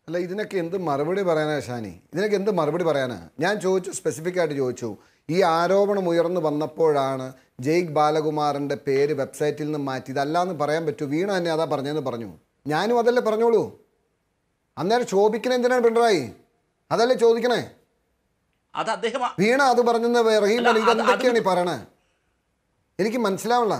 അല്ല ഇതിനൊക്കെ എന്ത് മറുപടി പറയാനാ ഷാനി ഇതിനൊക്കെ എന്ത് മറുപടി പറയാനാ ഞാൻ ചോദിച്ചു സ്പെസിഫിക് ആയിട്ട് ചോദിച്ചു ഈ ആരോപണം ഉയർന്നു വന്നപ്പോഴാണ് ജയ്ക്ക് ബാലകുമാറിന്റെ പേര് വെബ്സൈറ്റിൽ നിന്ന് മാറ്റി ഇതല്ലാന്ന് പറയാൻ പറ്റൂ വീണ തന്നെ അതാ പറഞ്ഞതെന്ന് പറഞ്ഞു ഞാനും അതല്ലേ പറഞ്ഞോളൂ അന്നേരം ചോദിക്കണേ എന്തിനാണ് പിണറായി അതല്ലേ ചോദിക്കണേ അത് അദ്ദേഹം ആ- വീണ അത് പറഞ്ഞെന്ന് റഹീം അല്ല, പറഞ്ഞു അത് ഇതെന്തൊക്കെയാണ് ഈ പറയണേ എനിക്ക് മനസ്സിലാവണ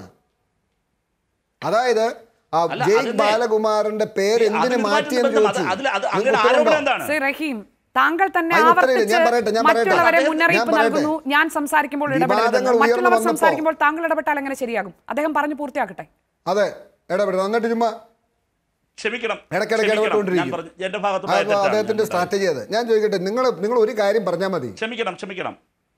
അതായത് ആ അല്ല, ജയ്ക്ക് അതിന്റെ- ബാലകുമാറിന്റെ പേര് എന്തിനു അതിന് മാറ്റിയെന്ന് ബന്ധം- ചോദിച്ചു അത് അതിൽ- അത് നിങ്ങൾക്ക് അങ്ങയുടെ ഉത്തരവുണ്ടോ? ആരോപണം എന്താണ് ശ്രീ റഹീം താങ്കൾ തന്നെ അതിന് ഉത്തരവില്ല. ആവർത്തിച്ച് ഞാൻ പറയട്ടെ, ഞാൻ പറയട്ടെ. മറ്റുള്ളവരെ ഞാൻ മുന്നറിയിപ്പ് പറയട്ടെ. നൽകുന്നു ഞാൻ സംസാരിക്കുമ്പോൾ വിവാദങ്ങൾ ഇടപെടരുത് ഉയർന്നു മറ്റുള്ളവർ വന്നപ്പോ- സംസാരിക്കുമ്പോൾ താങ്കൾ ഇടപെട്ടാൽ എങ്ങനെ ശരിയാകും അദ്ദേഹം പറഞ്ഞു പൂർത്തിയാക്കട്ടെ അതെ ഇടപെടും എന്നിട്ട് ചുമ്മാ ക്ഷമിക്കണം ഇടയ്ക്കിടയ്ക്ക് ക്ഷമിക്കണം. ഞാൻ ഇടപെട്ടുകൊണ്ടിരിക്കും പറഞ്ഞു എന്റെ ഭാഗത്ത് അത് തെറ്റാണ് അദ്ദേഹത്തിന്റെ ഞാൻ സ്ട്രാറ്റജി അത് ഞാൻ ചോദിക്കട്ടെ നിങ്ങൾ നിങ്ങൾ ഒരു കാര്യം പറഞ്ഞാൽ മതി ക്ഷമിക്കണം ക്ഷമിക്കണം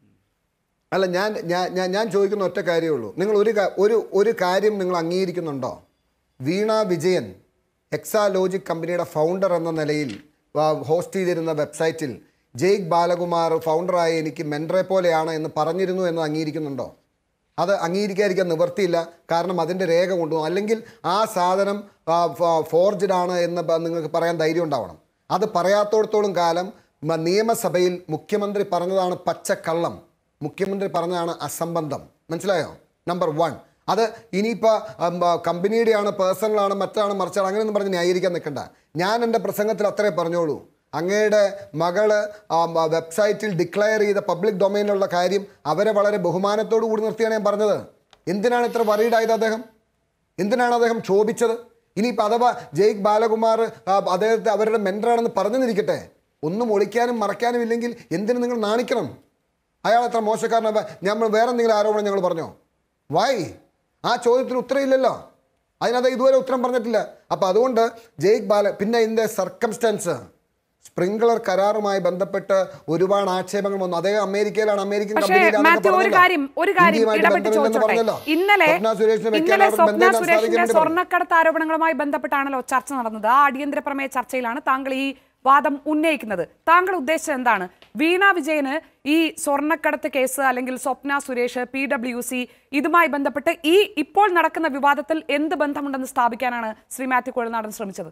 അല്ല ഞാൻ ഞാൻ ഞാൻ ഞാൻ ചോദിക്കുന്ന ഒറ്റ കാര്യമേ ഉള്ളൂ നിങ്ങൾ ഒരു കാ- ഒരു ഒരു കാര്യം നിങ്ങൾ അംഗീകരിക്കുന്നുണ്ടോ വീണ വിജയൻ എക്സാലോജിക് കമ്പനിയുടെ ഫൗണ്ടർ എന്ന നിലയിൽ ഹോസ്റ്റ് ചെയ്തിരുന്ന വെബ്സൈറ്റിൽ ജയ്ക്ക് ബാലകുമാർ ഫൗണ്ടറായ എനിക്ക് മെൻഡറെ പോലെയാണ് എന്ന് പറഞ്ഞിരുന്നു എന്ന് അംഗീകരിക്കുന്നുണ്ടോ അത് അംഗീകരിക്കാതിരിക്കാൻ നിവർത്തിയില്ല കാരണം അതിൻ്റെ രേഖ കൊണ്ടുപോകും അല്ലെങ്കിൽ ആ സാധനം ഫോർജ്ഡ് ആണ് എന്ന് പ- നിങ്ങൾക്ക് പറയാൻ ധൈര്യം ഉണ്ടാവണം അത് പറയാത്തോടത്തോളം കാലം മ- നിയമസഭയിൽ മുഖ്യമന്ത്രി പറഞ്ഞതാണ് പച്ചക്കള്ളം മുഖ്യമന്ത്രി പറഞ്ഞതാണ് അസംബന്ധം മനസ്സിലായോ നമ്പർ വൺ അത് ഇനിയിപ്പോൾ കമ്പനിയുടെയാണ് പേഴ്സണലാണ് മറ്റാണ് മറിച്ചാണ് അങ്ങനെയൊന്നും പറഞ്ഞ് ന്യായീകരിക്കാൻ നിൽക്കണ്ട ഞാൻ എൻ്റെ പ്രസംഗത്തിൽ അത്രേ പറഞ്ഞോളൂ അങ്ങയുടെ മകള് ആ, മ, വെബ്സൈറ്റിൽ ഡിക്ലെയർ ചെയ്ത പബ്ലിക് ഡൊമൈനിലുള്ള കാര്യം അവരെ വളരെ ബഹുമാനത്തോടു കൂടി നിർത്തിയാണ് ഞാൻ പറഞ്ഞത് എന്തിനാണ് ഇത്ര വറീഡായത് അദ്ദേഹം എന്തിനാണ് അദ്ദേഹം ക്ഷോഭിച്ചത് ഇനിയിപ്പോൾ അഥവാ ജയ്ക്ക് ബാലകുമാർ ആ, അദ്ദേഹത്തെ അവരുടെ മെൻറ്ററാണെന്ന് പറഞ്ഞു നിരിക്കട്ടെ ഒന്നും ഒളിക്കാനും മറയ്ക്കാനും ഇല്ലെങ്കിൽ എന്തിനു നിങ്ങൾ നാണിക്കണം അയാൾ എത്ര മോശക്കാരനാ നമ്മൾ വേറെ എന്തെങ്കിലും ആരോപണം ഞങ്ങൾ പറഞ്ഞോ വായി ആ ചോദ്യത്തിന് ഉത്തരമില്ലല്ലോ അതിനകത്ത് ഇതുവരെ ഉത്തരം പറഞ്ഞിട്ടില്ല അപ്പോൾ അതുകൊണ്ട് ജയ്ക്ക് ബാല പിന്നെ ഇതിൻ്റെ സർക്കംസ്റ്റൻസ് സ്പ്രിംഗ്ലർ കരാറുമായി ബന്ധപ്പെട്ട് ഒരുപാട് ആക്ഷേപങ്ങൾ വന്നു അദ്ദേഹം അമേരിക്കയിലാണ് അമേരിക്കൻ പക്ഷേ കമ്പനിയിലാണെന്നൊക്കെ മാത്യു ഒരു പറഞ്ഞല്ലോ. കാര്യം ഒരു കാര്യം ഇന്ത്യയുമായിട്ട് ഇടപെട്ട് ബന്ധമില്ലെന്ന് ചോദിച്ചോട്ടെ പറഞ്ഞല്ലോ. ഇന്നലെ സ്വപ്ന സുരേഷിനെ വെക്കാൻ ഇന്നലെ അവർക്ക് സ്വപ്ന ബന്ധമില്ല എന്ന് സുരേഷിന്റെ സ്ഥാപിക്കാൻ വേണ്ടി പറഞ്ഞു. സ്വർണ്ണക്കടത്ത് ആരോപണങ്ങളുമായി ബന്ധപ്പെട്ടാണല്ലോ ചർച്ച നടന്നത് ആ അടിയന്തര പ്രമേയ ചർച്ചയിലാണ് താങ്കൾ ഈ വാദം ഉന്നയിക്കുന്നത് താങ്കൾ ഉദ്ദേശിച്ചത് എന്താണ് വീണ വിജയന് ഈ സ്വർണ്ണക്കടത്ത് കേസ് അല്ലെങ്കിൽ Swapna Suresh P W C ഇതുമായി ബന്ധപ്പെട്ട് ഈ ഇപ്പോൾ നടക്കുന്ന വിവാദത്തിൽ എന്ത് ബന്ധമുണ്ടെന്ന് സ്ഥാപിക്കാനാണ് ശ്രീ മാത്യു കുഴൽനാടൻ ശ്രമിച്ചത്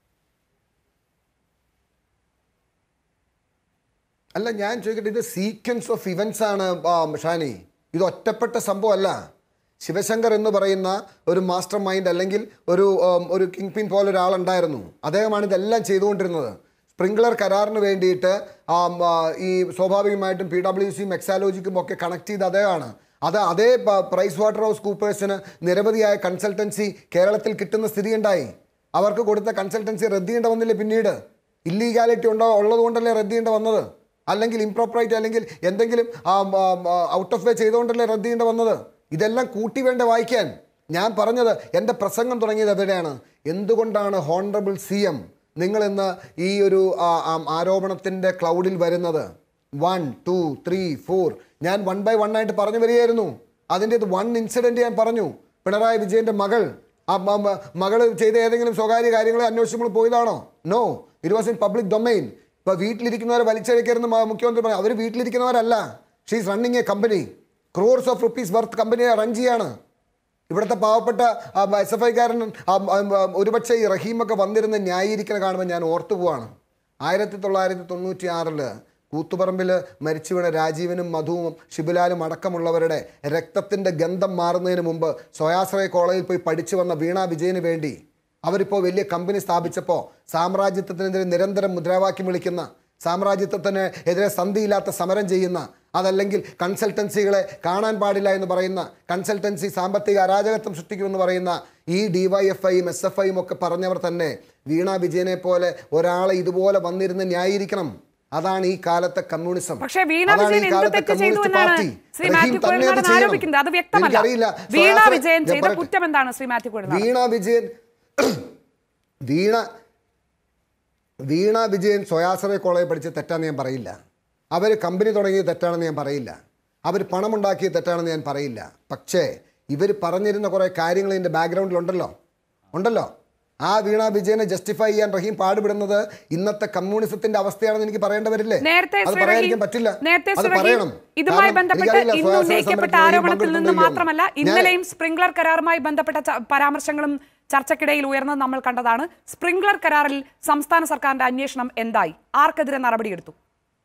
അല്ല ഞാൻ ചോദിക്കട്ടെ ഇത് സീക്വൻസ് ഓഫ് ഇവൻസ് ആണ് ആ, ഷാനി ഇത് ഒറ്റപ്പെട്ട സംഭവമല്ല ശിവശങ്കർ എന്ന് പറയുന്ന ഒരു മാസ്റ്റർ മൈൻഡ് അല്ലെങ്കിൽ ഒരു ഉം, ഒരു കിങ് പിൻ പോലെ ഒരാളുണ്ടായിരുന്നു അദ്ദേഹമാണ് ഇതെല്ലാം ചെയ്തുകൊണ്ടിരുന്നത് സ്പ്രിംഗ്ലർ കരാറിന് വേണ്ടിയിട്ട് ആ, ഉം, ആ, ഈ സ്വാഭാവികമായിട്ടും പി ഡബ്ല്യു സിയും എക്സാലോജിക്കും ഒക്കെ കണക്ട് ചെയ്ത് അദ്ദേഹമാണ് അത് അതേ പ- പ്രൈസ് വാട്ടർ ഹൗസ് കൂപ്പേഴ്സിന് നിരവധിയായ കൺസൾട്ടൻസി കേരളത്തിൽ കിട്ടുന്ന സ്ഥിതിയുണ്ടായി അവർക്ക് കൊടുത്ത കൺസൾട്ടൻസി റദ്ദ് ചെയ്യേണ്ട വന്നില്ലേ പിന്നീട് ഇല്ലീഗാലിറ്റി ഉണ്ടോ ഉള്ളതുകൊണ്ടല്ലേ റദ്ദ് ചെയ്യേണ്ട വന്നത് അല്ലെങ്കിൽ ഇംപ്രോപ്പറൈറ്റ് അല്ലെങ്കിൽ എന്തെങ്കിലും ഔട്ട് ഓഫ് വേ ചെയ്തുകൊണ്ടല്ലേ റദ്ദ് ചെയ്യേണ്ട വന്നത് ഇതെല്ലാം കൂട്ടി വേണ്ട വായിക്കാൻ ഞാൻ പറഞ്ഞത് എൻ്റെ പ്രസംഗം തുടങ്ങിയത് എവിടെയാണ് എന്തുകൊണ്ടാണ് ഹോണറബിൾ സി എം നിങ്ങളിന്ന് ഈ ഒരു ആ, ആ, ആരോപണത്തിൻ്റെ ക്ലൗഡിൽ വരുന്നത് വൺ ടു ത്രീ ഫോർ ഞാൻ വൺ ബൈ വൺ ആയിട്ട് പറഞ്ഞു വരികയായിരുന്നു അതിൻ്റെ വൺ ഇൻസിഡൻറ്റ് ഞാൻ പറഞ്ഞു പിണറായി വിജയൻ്റെ മകൾ ആ മ- മ- മകള് ചെയ്ത ഏതെങ്കിലും സ്വകാര്യ കാര്യങ്ങളെ അന്വേഷിച്ചുമ്പോൾ പോയതാണോ no it was in public domain ഇപ്പോൾ വീട്ടിലിരിക്കുന്നവരെ വലിച്ചഴിക്കരുന്ന് മ- മുഖ്യമന്ത്രി പറഞ്ഞു അവർ വീട്ടിലിരിക്കുന്നവരല്ല she's running a company crores of rupees worth കമ്പനിയെ റൺ ചെയ്യാണ് ഇവിടുത്തെ പാവപ്പെട്ട എസ് എഫ് ഐക്കാരൻ ഒരുപക്ഷെ ഈ റഹീമൊക്കെ വന്നിരുന്ന് ന്യായീകരിക്കുന്ന കാണുമ്പോൾ ഞാൻ ഓർത്തു പോവാണ് ആയിരത്തി തൊള്ളായിരത്തി തൊണ്ണൂറ്റി ആറില് കൂത്തുപറമ്പിൽ മരിച്ചു വീണ രാജീവനും മധുവും ഷിബുലാലും അടക്കമുള്ളവരുടെ രക്തത്തിൻ്റെ ഗന്ധം മാറുന്നതിന് മുമ്പ് സ്വയാശ്രയ കോളേജിൽ പോയി പഠിച്ചു വന്ന വീണ വിജയന് വേണ്ടി അവരിപ്പോൾ വലിയ കമ്പനി സ്ഥാപിച്ചപ്പോൾ സാമ്രാജ്യത്വത്തിനെതിരെ നിരന്തരം മുദ്രാവാക്യം വിളിക്കുന്ന സാമ്രാജ്യത്വത്തിന് എതിരെ സന്ധിയില്ലാത്ത സമരം ചെയ്യുന്ന അതല്ലെങ്കിൽ കൺസൾട്ടൻസികളെ കാണാൻ പാടില്ല എന്ന് പറയുന്ന കൺസൾട്ടൻസി സാമ്പത്തിക അരാജകത്വം സൃഷ്ടിക്കുമെന്ന് പറയുന്ന ഈ ഡിവൈഎഫ്ഐയും എസ് എഫ് ഐയും ഒക്കെ പറഞ്ഞവർ തന്നെ വീണ വിജയനെ പോലെ ഒരാളെ ഇതുപോലെ വന്നിരുന്ന് ന്യായീകരിക്കണം അതാണ് ഈ കാലത്തെ കമ്മ്യൂണിസം പക്ഷേ വീണ അതാണ് ഈ വിജയൻ എന്ത് കാലത്തെ തെറ്റ് ചെയ്തു കമ്മ്യൂണിസ്റ്റ് എന്നാണ് പാർട്ടി. ശ്രീ റഹീം മാത്യു തന്നെ അത് കുഴൽനാടൻ ചെയ്യണം. ആരോപിക്കുന്നത് അത് വ്യക്തമല്ല എനിക്കറിയില്ല. വീണ സ്വയാശ്രയ- വിജയൻ ഞാൻ ചെയ്ത പറയട്ടെ. കുറ്റം എന്താണ് ശ്രീ മാത്യു കുഴൽനാടൻ വീണ വിജയൻ വീണ വീണ വിജയൻ സ്വയാശ്രയ കോളേജ് പഠിച്ച് തെറ്റാന്ന് ഞാൻ പറയില്ല അവർ കമ്പനി തുടങ്ങിയത് തെറ്റാണെന്ന് ഞാൻ പറയില്ല അവർ പണമുണ്ടാക്കിയത് തെറ്റാണെന്ന് ഞാൻ പറയില്ല പക്ഷേ ഇവർ പറഞ്ഞിരുന്ന കുറേ കാര്യങ്ങൾ ഇതിൻ്റെ ബാക്ക്ഗ്രൗണ്ടിലുണ്ടല്ലോ ഉണ്ടല്ലോ ആ വീണ വിജയനെ ജസ്റ്റിഫൈ ചെയ്യാൻ റഹീം പാടുപെടുന്നത് ഇന്നത്തെ കമ്മ്യൂണിസത്തിന്റെ അവസ്ഥയാണെന്ന് എനിക്ക് പറയേണ്ടി വരില്ലേ നേരത്തെ അത് ശ്രീ പറയാതിരിക്കാൻ റഹീം- പറ്റില്ല നേരത്തെ അത് ശ്രീ റഹീം പറയണം ഇതുമായി കാരണം ബന്ധപ്പെട്ട് എനിക്കറിയില്ല ഇന്ന് സ്വയാശ്രയ ഉന്നയിക്കപ്പെട്ട സമരത്തിൽ റഹീം ആരോപണത്തിൽ നിന്ന് പങ്കെടുത്തിട്ടുണ്ടോ മാത്രമല്ല ഇല്ലയോ. ഞാൻ- ഇന്നലെയും സ്പ്രിംഗ്ലർ കരാറുമായി ബന്ധപ്പെട്ട ച- പരാമർശങ്ങളും ചർച്ചയ്ക്കിടയിൽ ഉയർന്നത് നമ്മൾ കണ്ടതാണ് സ്പ്രിംഗ്ലർ കരാറിൽ സംസ്ഥാന സർക്കാരിന്റെ അന്വേഷണം എന്തായി ആർക്കെതിരെ നടപടിയെടുത്തു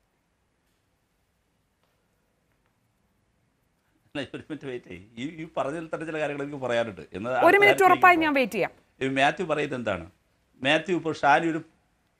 അല്ല, ഒരു മിനിറ്റ് വെയിറ്റ് ചെയ്യ്. ഈ ഈ പറഞ്ഞതിൽ തന്നെ ചില കാര്യങ്ങൾ എനിക്ക് പറയാനുണ്ട് എന്ന് ഒരു മിനിറ്റ് അടുത്ത ഉറപ്പായി ആഴ്ചയ്ക്ക് ഞാൻ വെയിറ്റ് ചെയ്യാം ഈ മാത്യു പറയുന്നത് എന്താണ് മാത്യു ഇപ്പോൾ ഷാനി ഒരു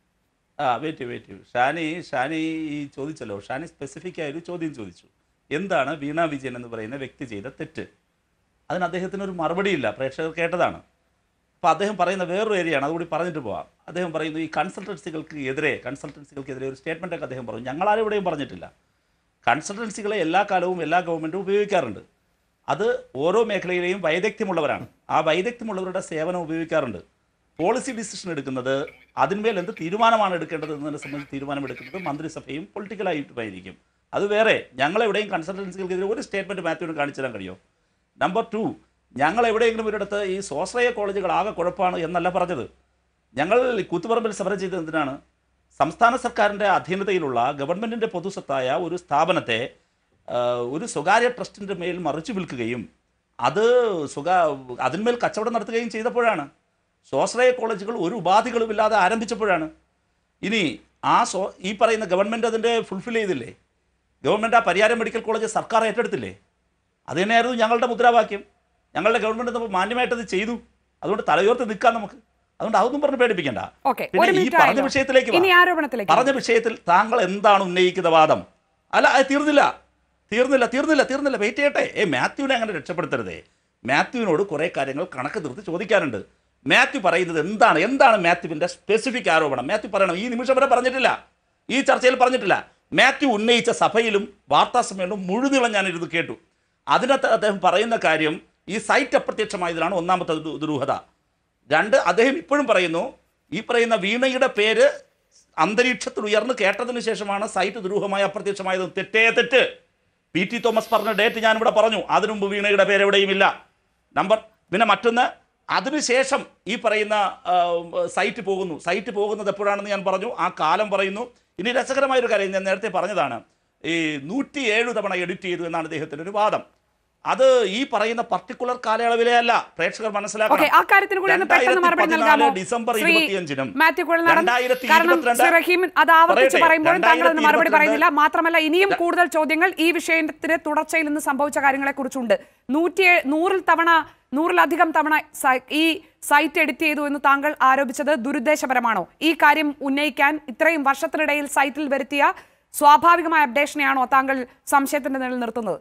ആ വെയിറ്റ് വെയിറ്റ് ഷാനി ഷാനി ഈ ചോദിച്ചല്ലോ ഷാനി സ്പെസിഫിക് ആയ ഒരു ചോദ്യം ചോദിച്ചു എന്താണ് വീണ വിജയൻ എന്ന് പറയുന്ന വ്യക്തി ചെയ്ത തെറ്റ് അതിന് അദ്ദേഹത്തിന് ഒരു മറുപടിയില്ല പ്രേക്ഷകർ കേട്ടതാണ് അപ്പോൾ അദ്ദേഹം പറയുന്ന വേറൊരു ഏരിയയാണ് അതുകൂടി പറഞ്ഞിട്ട് പോവാം അദ്ദേഹം പറയുന്നു ഈ കൺസൾട്ടൻസികൾക്ക് എതിരെ കൺസൾട്ടൻസികൾക്കെതിരെ ഒരു സ്റ്റേറ്റ്മെൻ്റ് ഒക്കെ അദ്ദേഹം പറഞ്ഞു ഞങ്ങളാരും ഇവിടെയും പറഞ്ഞിട്ടില്ല കൺസൾട്ടൻസികളെ എല്ലാ കാലവും എല്ലാ ഗവൺമെൻറ്റും ഉപയോഗിക്കാറുണ്ട് അത് ഓരോ മേഖലയിലെയും വൈദഗ്ധ്യമുള്ളവരാണ് ആ വൈദഗ്ധ്യമുള്ളവരുടെ സേവനം ഉപയോഗിക്കാറുണ്ട് പോളിസി ഡിസിഷൻ എടുക്കുന്നത് അതിന്മേൽ എന്ത് തീരുമാനമാണ് എടുക്കേണ്ടത് എന്നതിനെ സംബന്ധിച്ച് തീരുമാനമെടുക്കുന്നത് മന്ത്രിസഭയും പൊളിറ്റിക്കലായിട്ടുമായിരിക്കും അത് വേറെ ഞങ്ങളെവിടെയും കൺസൾട്ടൻസികൾക്കെതിരെ ഒരു സ്റ്റേറ്റ്മെൻറ്റ് മാത്യുവിന് കാണിച്ചു തരാൻ കഴിയുമോ നമ്പർ ടു ഞങ്ങൾ എവിടെയെങ്കിലും ഒരിടത്ത് ഈ സ്വാശ്രയ കോളേജുകൾ ആകെ കുഴപ്പമാണ് എന്നല്ല പറഞ്ഞത് ഞങ്ങൾ കൂത്തുപറമ്പിൽ സമരം ചെയ്തത് എന്തിനാണ് സംസ്ഥാന സർക്കാരിൻ്റെ അധീനതയിലുള്ള ഗവൺമെൻറ്റിൻ്റെ പൊതുസ്വത്തായ ഒരു സ്ഥാപനത്തെ ആ, ഒരു സ്വകാര്യ ട്രസ്റ്റിൻ്റെ മേൽ മറിച്ചു വിൽക്കുകയും അത് സ്വകാ അതിന്മേൽ കച്ചവടം നടത്തുകയും ചെയ്തപ്പോഴാണ് സ്വാശ്രയ കോളേജുകൾ ഒരു ഉപാധികളുമില്ലാതെ ആരംഭിച്ചപ്പോഴാണ് ഇനി ആ സ്വ ഈ പറയുന്ന ഗവൺമെൻറ് അതിൻ്റെ ഫുൾഫിൽ ചെയ്തില്ലേ ഗവൺമെൻറ് ആ പരിയാരം മെഡിക്കൽ കോളേജ് സർക്കാർ ഏറ്റെടുത്തില്ലേ അത് തന്നെയായിരുന്നു ഞങ്ങളുടെ മുദ്രാവാക്യം ഞങ്ങളുടെ ഗവൺമെൻറ് നമ്മൾ മാന്യമായിട്ട് അത് ചെയ്തു അതുകൊണ്ട് തലയോർത്ത് നിൽക്കാം നമുക്ക് അതുകൊണ്ട് അതൊന്നും പറഞ്ഞ് പേടിപ്പിക്കണ്ട ഓക്കെ പിന്നെ ഒരു ഈ മിനിറ്റ് പറഞ്ഞ ആയല്ലോ. വിഷയത്തിലേക്ക് വാ. ഇനി ആരോപണത്തിലേക്ക് പറഞ്ഞ വിഷയത്തിൽ താങ്കൾ എന്താണ് ഉന്നയിക്കുന്ന വാദം അല്ല അത് തീർന്നില്ല തീർന്നില്ല തീർന്നില്ല തീർന്നില്ല വെയിറ്റ് ചെയ്യട്ടെ ഏ മാത്യുവിനെ അങ്ങനെ രക്ഷപ്പെടുത്തരുതേ മാത്യുവിനോട് കുറേ കാര്യങ്ങൾ കണക്ക് തീർത്ത് ചോദിക്കാനുണ്ട് മാത്യു പറയുന്നത് എന്താണ് എന്താണ് മാത്യുവിൻ്റെ സ്പെസിഫിക് ആരോപണം മാത്യു പറയണം ഈ നിമിഷം വരെ പറഞ്ഞിട്ടില്ല ഈ ചർച്ചയിൽ പറഞ്ഞിട്ടില്ല മാത്യു ഉന്നയിച്ച സഭയിലും വാർത്താ സമ്മേളനവും മുഴുനീളം ഞാനിരുന്ന് കേട്ടു അതിനകത്ത് അദ്ദേഹം പറയുന്ന കാര്യം ഈ സൈറ്റ് അപ്രത്യക്ഷമായതിലാണ് ഒന്നാമത്തെ ദു- ദുരൂഹത രണ്ട് അദ്ദേഹം ഇപ്പോഴും പറയുന്നു ഈ പറയുന്ന വീണയുടെ പേര് അന്തരീക്ഷത്തിൽ ഉയർന്നു കേട്ടതിന് ശേഷമാണ് സൈറ്റ് ദുരൂഹമായി അപ്രത്യക്ഷമായത് തെറ്റേ തെറ്റ് പി ടി തോമസ് പറഞ്ഞ ഡേറ്റ് ഞാനിവിടെ പറഞ്ഞു അതിനു മുമ്പ് വീണയുടെ പേര് എവിടെയും ഇല്ല നമ്പർ പിന്നെ മറ്റൊന്ന് അതിനുശേഷം ഈ പറയുന്ന ആ, സൈറ്റ് പോകുന്നു സൈറ്റ് പോകുന്നത് എപ്പോഴാണെന്ന് ഞാൻ പറഞ്ഞു ആ കാലം പറയുന്നു ഇനി രസകരമായ ഒരു കാര്യം ഞാൻ നേരത്തെ പറഞ്ഞതാണ് ഈ നൂറ്റി ഏഴ് തവണ എഡിറ്റ് ചെയ്തു എന്നാണ് അദ്ദേഹത്തിൻ്റെ ഒരു വാദം അത് ഈ പറയുന്ന പർട്ടിക്കുലർ കാലയളവിലെ അല്ല പ്രേക്ഷകർ ഓക്കെ ആ കാര്യത്തിന് കൂടി ഒന്ന് പെട്ടെന്ന് മറുപടി നൽകാമോ ഡിസംബർ ശ്രീ ഇരുപത്തിയഞ്ചിനും മാത്യു കുഴൽനാടൻ കാരണം ശ്രീ റഹീം അത് ആവർത്തിച്ച് പറയുമ്പോഴും താങ്കൾ അതിന് മറുപടി പറയുന്നില്ല മാത്രമല്ല ഇനിയും കൂടുതൽ ചോദ്യങ്ങൾ ഈ വിഷയത്തിന് തുടർച്ചയിൽ നിന്ന് സംഭവിച്ച കാര്യങ്ങളെ കുറിച്ചുണ്ട് നൂറ്റി നൂറിൽ തവണ നൂറിലധികം തവണ സ- ഈ സൈറ്റ് എഡിറ്റ് ചെയ്തു എന്ന് താങ്കൾ ആരോപിച്ചത് ദുരുദ്ദേശപരമാണോ ഈ കാര്യം ഉന്നയിക്കാൻ ഇത്രയും വർഷത്തിനിടയിൽ സൈറ്റിൽ വരുത്തിയ സ്വാഭാവികമായ അപ്ഡേഷനെയാണോ താങ്കൾ സംശയത്തിന്റെ നിലയിൽ നിർത്തുന്നത്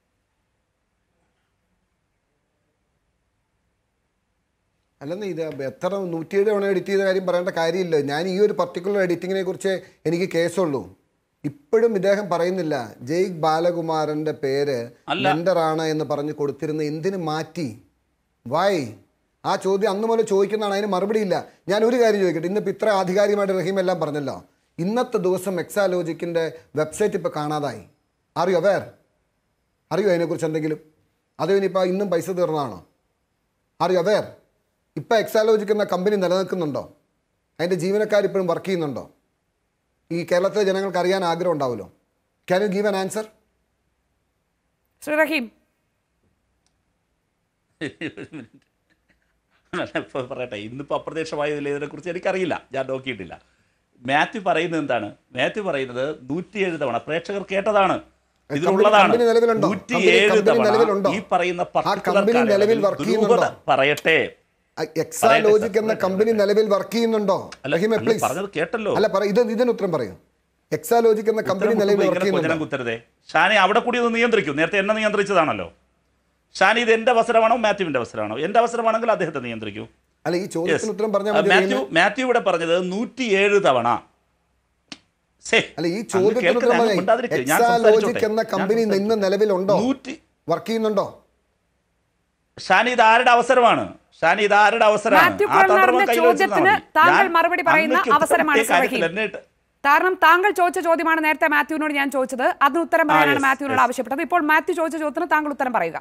അല്ലെന്ന് ഇത് എത്ര നൂറ്റിയേഴ് തവണ എഡിറ്റ് ചെയ്ത കാര്യം പറയേണ്ട കാര്യമില്ല ഞാൻ ഈ ഒരു പർട്ടിക്കുലർ എഡിറ്റിങ്ങിനെ കുറിച്ച് എനിക്ക് കേസുള്ളൂ ഇപ്പോഴും ഇദ്ദേഹം പറയുന്നില്ല ജയ്ക് ബാലകുമാരന്റെ പേര് അല്ല. മെൻഡറാണ് എന്ന് പറഞ്ഞ് കൊടുത്തിരുന്ന എന്തിന് മാറ്റി വായ് ആ ചോദ്യം അന്ന് മുതൽ ചോദിക്കുന്നതാണ് അതിന് മറുപടിയില്ല ഞാൻ ഒരു കാര്യം ചോദിക്കട്ടെ ഇന്നിപ്പോൾ ഇത്ര ആധികാരികമായിട്ട് റഹീം എല്ലാം പറഞ്ഞല്ലോ ഇന്നത്തെ ദിവസം എക്സാലോജിക്കിൻ്റെ വെബ്സൈറ്റ് ഇപ്പോൾ കാണാതായി അറിയോ വേർ അറിയോ അതിനെക്കുറിച്ച് എന്തെങ്കിലും അതോ ഇനിയിപ്പോൾ ഇന്നും പൈസ തീർന്നതാണോ അറിയോ വേർ ഇപ്പോൾ എക്സാലോജിക് എന്ന കമ്പനി നിലനിൽക്കുന്നുണ്ടോ അതിൻ്റെ ജീവനക്കാർ ഇപ്പോഴും വർക്ക് ചെയ്യുന്നുണ്ടോ ഈ കേരളത്തിലെ ജനങ്ങൾക്ക് അറിയാൻ ആഗ്രഹം ഉണ്ടാവുമല്ലോ can you give an answer Shri Rahim ഒരു മിനിറ്റ് അല്ല, ഇപ്പൊ പറയട്ടെ ഇന്നിപ്പോൾ അപ്രത്യക്ഷമായതിൽ ഇതിനെക്കുറിച്ച് എനിക്കറിയില്ല ഞാൻ നോക്കിയിട്ടില്ല മാത്യു പറയുന്നത് എന്താണ് മാത്യു പറയുന്നത് നൂറ്റിയേഴ് തവണ പ്രേക്ഷകർ കേട്ടതാണ് ഇതിലുള്ളതാണ് കമ്പനി നിലവിലുണ്ടോ? നൂറ്റിയേഴ് കമ്പനി തവണ നിലവിലുണ്ടോ? ഈ പറയുന്ന ആ particular കമ്പനി നിലവിൽ കാലയളവിൽ work ദുരൂഹത ചെയ്യുന്നുണ്ടോ? പറയട്ടെ എക്സാലോജിക് എന്ന കമ്പനി നിലവിൽ വർക്ക് ചെയ്യുന്നുണ്ടോ അല്ല, റഹീമെ അല്ല, പ്ലീസ് പറഞ്ഞത് കേട്ടല്ലോ. അല്ല പറ ഇത് ഇതിന് ഉത്തരം പറയൂ എക്സാലോജിക് എന്ന കമ്പനി ഉത്തരം നിലവിൽ മുട്ടുമ്പോൾ വർക്ക് ഇങ്ങനെ കൊഞ്ഞനം ചെയ്യുന്നുണ്ടോ കുത്തരുതേ ഷാനി അവിടെ കൂടി ഒന്ന് നിയന്ത്രിക്കും നേരത്തെ എന്നെ നിയന്ത്രിച്ചതാണല്ലോ ഷാനി ഇത് എന്റെ അവസരമാണോ മാത്യുവിന്റെ അവസരമാണോ എന്റെ അവസരമാണെങ്കിൽ അദ്ദേഹത്തെ നിയന്ത്രിക്കൂ അല്ല ഈ Yes. ചോദ്യത്തിന് ഉത്തരം പറഞ്ഞാൽ ആ, മതി മാത്യു റഹീമെ. മാത്യു ഇവിടെ പറഞ്ഞത് നൂറ്റിയേഴ് തവണ ഛേ, അല്ല ഈ അങ്ങ് ചോദ്യത്തിന് കേൾക്കരുത്, ഉത്തരം അങ്ങ് പറയാം മിണ്ടാതിരിക്ക്. ഞാൻ എക്സാലോജിക് സംസാരിച്ചോട്ടെ. എന്ന ഞാൻ കമ്പനി ഇന്ന് സംസാരിച്ചോട്ടെ. നിലവിലുണ്ടോ നൂറ്റി വർക്ക് ചെയ്യുന്നുണ്ടോ ഷാനി ഇത് ആരുടെ അവസരമാണ് ഷാനി ഇത് ആരുടെ അവസരമാണ് മാത്യു ആ തന്ത്രം കുഴൽനാടന്റെ കയ്യിൽ വെച്ചിരുന്നാ ചോദ്യത്തിന് മതി. താങ്കൾ ഞാൻ മറുപടി പറയുന്ന അങ്ങേക്ക് ഉത്തരം അവസരമാണ് കിട്ടിയ ശ്രീ കാര്യത്തിൽ റഹീം. എന്നെ ഇട്ട് കാരണം താങ്കൾ ചോദിച്ച ചോദ്യമാണ് നേരത്തെ മാത്യുവിനോട് ഞാൻ ചോദിച്ചത് അതിന് ഉത്തരം പറയാനാണ് yes, മാത്യുവിനോട് yes. ആവശ്യപ്പെട്ടത് ഇപ്പോൾ മാത്യു ചോദിച്ച ചോദ്യത്തിന് താങ്കൾ ഉത്തരം പറയുക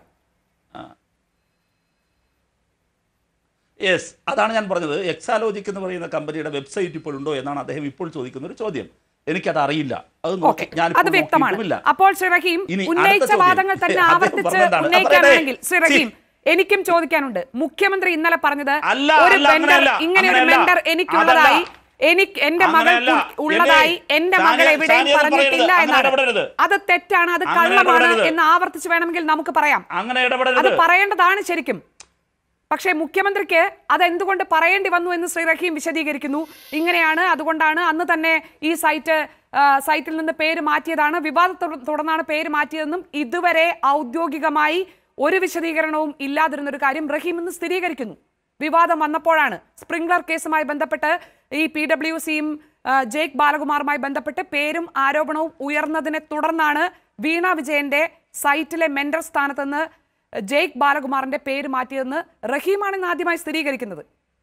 യെസ് അതാണ് ഞാൻ പറഞ്ഞത് എക്സാലോജിക് എന്ന് പറയുന്ന കമ്പനിയുടെ വെബ്സൈറ്റ് ഇപ്പോൾ ഉണ്ടോ എന്നാണ് അദ്ദേഹം ഇപ്പോൾ ചോദിക്കുന്ന ഒരു ചോദ്യം എനിക്കത് അറിയില്ല അത് നോക്കി ഓക്കെ ഞാൻ അത് വ്യക്തമാണ് അപ്പോൾ ശ്രീ റഹീം ഇനി ഉന്നയിച്ച അടുത്ത ചോദ്യം. വാദങ്ങൾ തന്നെ അദ്ദേഹം ആവർത്തിച്ച് പറഞ്ഞതാണ്. ഉന്നയിക്കുകയാണെങ്കിൽ പറയട്ടെ. ശ്രീ റഹീം എനിക്കും ചോദിക്കാനുണ്ട് മുഖ്യമന്ത്രി ഇന്നലെ പറഞ്ഞത് അല്ല, ഒരു അല്ല, വെണ്ടർ അങ്ങനെയല്ല, ഇങ്ങനെ ഒരു അങ്ങനെയല്ല. വെണ്ടർ എനിക്കുള്ളതായി അതല്ല. എനിക്ക് എന്റെ മകൾ അങ്ങനെയല്ല. ഉള്ളതായി എന്നെ- എന്റെ ഷാനി- മകൾ എവിടെയും ഷാനി അത് പറഞ്ഞിട്ടില്ല പറയരുത്. അങ്ങനെ എന്നാണ് ഇടപെടരുത്. അത് തെറ്റാണ് അത് അങ്ങനെ കള്ളമാണ് ഇടപെടരുത്. എന്ന് ആവർത്തിച്ച് വേണമെങ്കിൽ നമുക്ക് പറയാം അങ്ങനെ അത് ഇടപെടരുത് പറയേണ്ടതാണ് ശരിക്കും പക്ഷേ മുഖ്യമന്ത്രിക്ക് അതെന്തുകൊണ്ട് പറയേണ്ടി വന്നു എന്ന് ശ്രീ റഹീം വിശദീകരിക്കുന്നു ഇങ്ങനെയാണ് അതുകൊണ്ടാണ് അന്ന് തന്നെ ഈ സൈറ്റ് ആ, സൈറ്റിൽ നിന്ന് പേര് മാറ്റിയതാണ് വിവാദത്തെ തുടർന്നാണ് പേര് മാറ്റിയതെന്നും ഇതുവരെ ഔദ്യോഗികമായി ഒരു വിശദീകരണവും ഇല്ലാതിരുന്നൊരു കാര്യം റഹീം ഇന്ന് സ്ഥിരീകരിക്കുന്നു വിവാദം വന്നപ്പോഴാണ് സ്പ്രിംഗ്ലർ കേസുമായി ബന്ധപ്പെട്ട് ഈ പി ഡബ്ല്യു സിയും ജേക്ക് ബാലകുമാറുമായി ബന്ധപ്പെട്ട് പേരും ആരോപണവും ഉയർന്നതിനെ തുടർന്നാണ് വീണ വിജയന്റെ സൈറ്റിലെ മെന്റർ സ്ഥാനത്ത് നിന്ന് ജേക്ക് ബാലകുമാറിന്റെ പേര് മാറ്റിയതെന്ന് റഹീമാണ് ഇന്ന് ആദ്യമായി സ്ഥിരീകരിക്കുന്നത്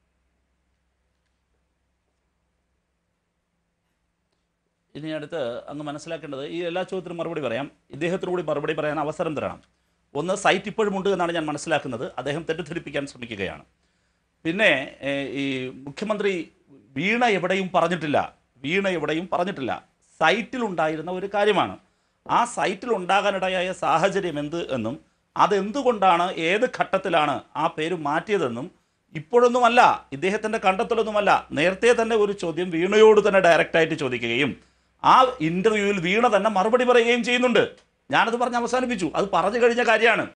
ഇനി അടുത്ത് അങ്ങ് മനസ്സിലാക്കേണ്ടത് ഈ എല്ലാ ചോദ്യത്തിനും മറുപടി പറയാം ഇദ്ദേഹത്തിന് കൂടി മറുപടി പറയാൻ അവസരം തരണം ഒന്ന് സൈറ്റ് ഇപ്പോഴും ഉണ്ട് എന്നാണ് ഞാൻ മനസ്സിലാക്കുന്നത് അദ്ദേഹം തെറ്റിദ്ധരിപ്പിക്കാൻ ശ്രമിക്കുകയാണ് പിന്നെ ഏഹ്, ഈ മുഖ്യമന്ത്രി വീണ എവിടെയും പറഞ്ഞിട്ടില്ല വീണ എവിടെയും പറഞ്ഞിട്ടില്ല സൈറ്റിലുണ്ടായിരുന്ന ഒരു കാര്യമാണ് ആ സൈറ്റിൽ ഉണ്ടാകാനിടയായ സാഹചര്യം എന്ത് എന്നും അതെന്തുകൊണ്ടാണ് ഏത് ഘട്ടത്തിലാണ് ആ പേര് മാറ്റിയതെന്നും ഇപ്പോഴൊന്നുമല്ല ഇദ്ദേഹത്തിൻ്റെ കണ്ടെത്തലൊന്നുമല്ല നേരത്തെ തന്നെ ഒരു ചോദ്യം വീണയോട് തന്നെ ഡയറക്റ്റായിട്ട് ചോദിക്കുകയും ആ ഇന്റർവ്യൂവിൽ വീണ തന്നെ മറുപടി പറയുകയും ചെയ്യുന്നുണ്ട് ഞാനത് പറഞ്ഞ് അവസാനിപ്പിച്ചു അത് പറഞ്ഞു കഴിഞ്ഞ കാര്യമാണ്